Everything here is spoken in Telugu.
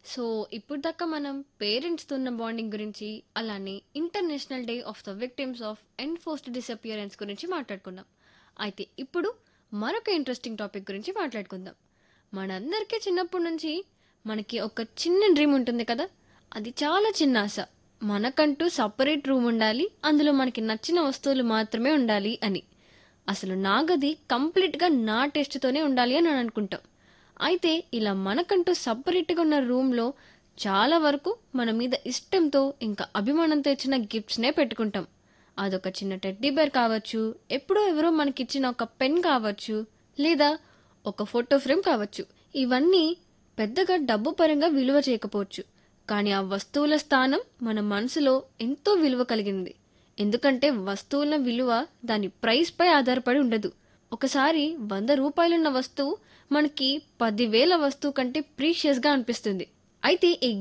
సో ఇప్పుడు దాకా మనం పేరెంట్స్తో ఉన్న బాండింగ్ గురించి అలానే international day of the victims of enforced disappearance గురించి మాట్లాడుకుందాం అయితే ఇప్పుడు మరొక ఇంట్రెస్టింగ్ టాపిక్ గురించి మాట్లాడుకుందాం మనందరికీ చిన్నప్పటి నుంచి మనకి ఒక చిన్న డ్రీమ్ ఉంటుంది కదా అది చాలా చిన్న ఆశ మనకంటూ సపరేట్ రూమ్ ఉండాలి అందులో మనకి నచ్చిన వస్తువులు మాత్రమే ఉండాలి అని అసలు నా గది కంప్లీట్గా నా టేస్ట్తోనే ఉండాలి అని అనుకుంటాం అయితే ఇలా మనకంటూ సపరేట్గా ఉన్న రూమ్లో చాలా వరకు మన మీద ఇష్టంతో ఇంకా అభిమానంతో ఇచ్చిన గిఫ్ట్స్నే పెట్టుకుంటాం అదొక చిన్న టెడ్డీ బేర్ కావచ్చు ఎప్పుడో ఎవరో మనకిచ్చిన ఒక పెన్ కావచ్చు లేదా ఒక ఫోటో ఫ్రేమ్ కావచ్చు ఇవన్నీ పెద్దగా డబ్బు పరంగా విలువ చేయకపోవచ్చు కానీ ఆ వస్తువుల స్థానం మన మనసులో ఎంతో విలువ కలిగింది ఎందుకంటే వస్తువుల విలువ దాని ప్రైస్ పై ఆధారపడి ఉండదు ఒకసారి వంద రూపాయలున్న వస్తువు మనకి పదివేల వస్తువు కంటే ప్రీషియస్గా అనిపిస్తుంది అయితే ఈ